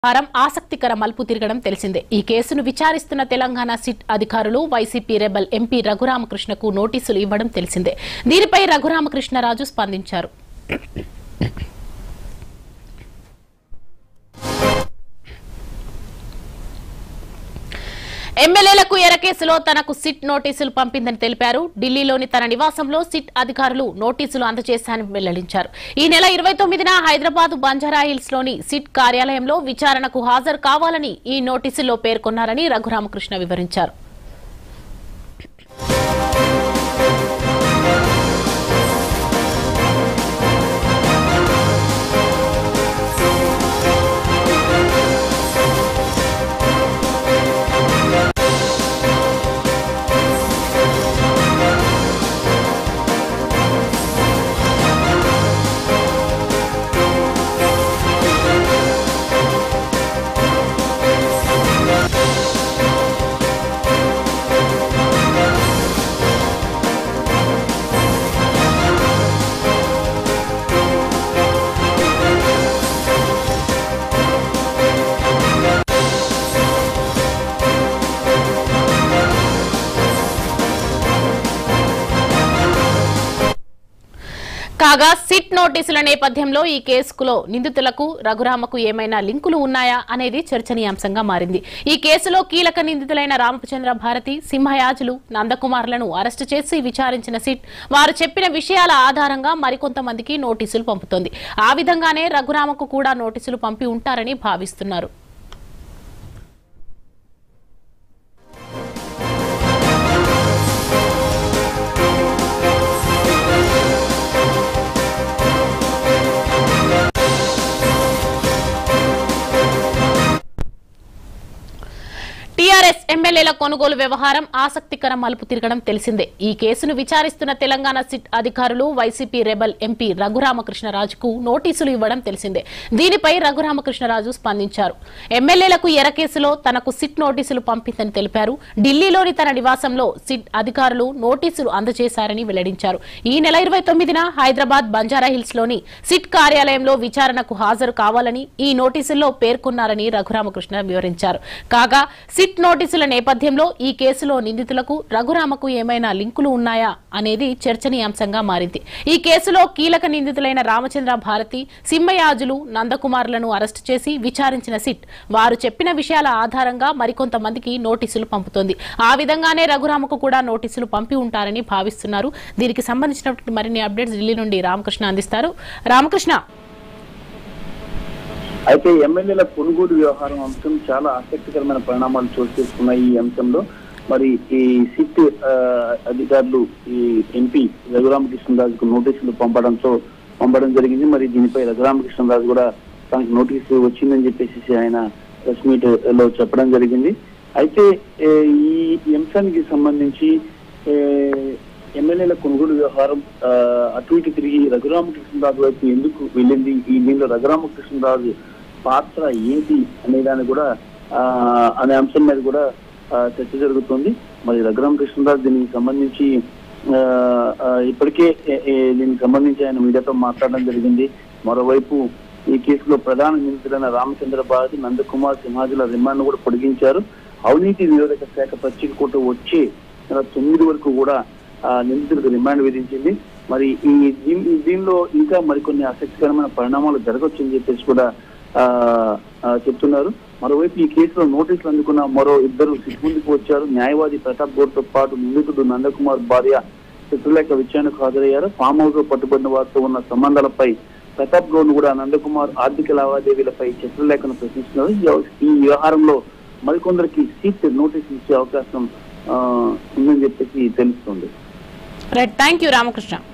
వారం ఆసక్తికర మలుపు తిరగడం తెలిసిందే ఈ కేసును విచారిస్తున్న తెలంగాణ సిట్ అధికారులు వైసీపీ రెబల్ ఎంపీ రఘురామకృష్ణకు నోటీసులు ఇవ్వడం తెలిసిందే దీనిపై రఘురామకృష్ణరాజు స్పందించారు ఎమ్మెల్యేలకు ఎర కేసులో తనకు సిట్ నోటీసులు పంపిందని తెలిపారు ఢిల్లీలోని తన నివాసంలో సిట్ అధికారులు నోటీసులు అందజేశారని వెల్లడించారు ఈ నెల ఇరవై తొమ్మిదిన హైదరాబాద్ బంజారాహిల్స్ లోని సిట్ కార్యాలయంలో విచారణకు హాజరు కావాలని ఈ నోటీసుల్లో పేర్కొన్నారని రఘురామకృష్ణ వివరించారు కాగా సిట్ నోటీసుల నేపథ్యంలో ఈ కేసులో నిందితులకు రఘురామకు ఏమైనా లింకులు ఉన్నాయా అనేది చర్చనీయాంశంగా మారింది ఈ కేసులో కీలక నిందితులైన రామచంద్ర భారతి సింహయాజులు నందకుమార్లను అరెస్టు చేసి విచారించిన సిట్ వారు చెప్పిన విషయాల ఆధారంగా మరికొంతమందికి నోటీసులు పంపుతోంది ఆ విధంగానే రఘురామకు కూడా నోటీసులు పంపి ఉంటారని భావిస్తున్నారు టీఆర్ఎస్ ఎమ్మెల్యేల కొనుగోలు వ్యవహారం ఆసక్తికర మలుపు తిరగడం తెలిసిందే ఈ కేసును విచారిస్తున్న తెలంగాణ సిట్ అధికారులు వైసీపీ రెబల్ ఎంపీ రఘురామకృష్ణరాజుకు నోటీసులు ఇవ్వడం తెలిసిందే దీనిపై రఘురామకృష్ణరాజు స్పందించారు ఎమ్మెల్యేలకు ఎర కేసులో తనకు సిట్ నోటీసులు పంపిందని తెలిపారు ఢిల్లీలోని తన నివాసంలో సిట్ అధికారులు నోటీసులు అందజేశారని వెల్లడించారు ఈ నెల ఇరవై తొమ్మిదిన హైదరాబాద్ బంజారాహిల్స్ లోని సిట్ కార్యాలయంలో విచారణకు హాజరు కావాలని ఈ నోటీసుల్లో పేర్కొన్నారని రఘురామకృష్ణ వివరించారు కాగా సిట్ నోటీసుల నేపథ్యంలో ఈ కేసులో నిందితులకు రఘురామకు ఏమైనా లింకులు ఉన్నాయా అనేది చర్చనీయాంశంగా మారింది ఈ కేసులో కీలక నిందితులైన రామచంద్ర భారతి సింహయాజులు నందకుమార్లను అరెస్టు చేసి విచారించిన సిట్ వారు చెప్పిన విషయాల ఆధారంగా మరికొంతమందికి నోటీసులు పంపుతోంది ఆ విధంగానే రఘురామకు కూడా నోటీసులు పంపి ఉంటారని భావిస్తున్నారు దీనికి సంబంధించినటువంటి మరిన్ని అప్డేట్స్ ఢిల్లీ నుండి రామకృష్ణ అందిస్తారు రామకృష్ణ అయితే ఎమ్మెల్యేల కొనుగోలు వ్యవహారం అంశం చాలా ఆసక్తికరమైన పరిణామాలు చోటు చేసుకున్నాయి ఈ అంశంలో మరి ఈ సిట్ ఆ, అధికారులు ఈ ఎంపీ రఘురామకృష్ణరాజుకు నోటీసులు పంపడంతో పంపడం జరిగింది మరి దీనిపై రఘురామకృష్ణరాజు కూడా తనకు నోటీసు వచ్చిందని చెప్పేసి ఆయన ప్రెస్ మీట్ లో చెప్పడం జరిగింది అయితే ఏ, ఈ అంశానికి సంబంధించి ఏ, ఎమ్మెల్యేల కొనుగోలు వ్యవహారం ఆ, అటు ఇటు తిరిగి రఘురామకృష్ణరాజు వైపు ఎందుకు వెళ్ళింది ఈ దీనిలో రఘురామకృష్ణరాజు పాత్ర ఏంటి అనే దాన్ని కూడా ఆ, అనే అంశం మీద కూడా ఆ, చర్చ జరుగుతుంది మరి రఘురామకృష్ణరాజు దీనికి సంబంధించి ఆ, ఆ, ఇప్పటికే ఏ- ఏ- దీనికి సంబంధించి ఆయన మీడియాతో మాట్లాడడం జరిగింది మరోవైపు ఈ కేసులో ప్రధాన నిందితులైన రామచంద్ర భారతి నందకుమార్ సింహాజుల రిమాండ్ కూడా పొడిగించారు అవినీతి నిరోధక శాఖ పశ్చిమ కోర్టు వచ్చే నెల తొమ్మిది వరకు కూడా ఆ, నిందితులకు రిమాండ్ విధించింది మరి ఈ దీని- దీనిలో ఇంకా మరికొన్ని ఆసక్తికరమైన పరిణామాలు జరగవచ్చని చెప్పేసి కూడా ఆ, ఆ, చెప్తున్నారు మరోవైపు ఈ కేసులో నోటీసులు అందుకున్న మరో ఇద్దరు సిట్ ముందుకు వచ్చారు న్యాయవాది ప్రతాప్ గౌడ్తో పాటు నిందితుడు నందకుమార్ భార్య చిత్రలేఖ విచారణకు హాజరయ్యారు ఫామ్ హౌస్ లో పట్టుబడిన వారితో ఉన్న సంబంధాలపై ప్రతాప్ గౌడ్ కూడా నందకుమార్ ఆర్థిక లావాదేవీలపై చిత్రలేఖను ప్రశ్నిస్తున్నారు ఈ వ్యవ- ఈ వ్యవహారంలో మరికొందరికి సీట్ నోటీసులు ఇచ్చే అవకాశం ఆ, ఉందని చెప్పేసి తెలుస్తుంది రైట్ థ్యాంక్ యూ రామకృష్ణ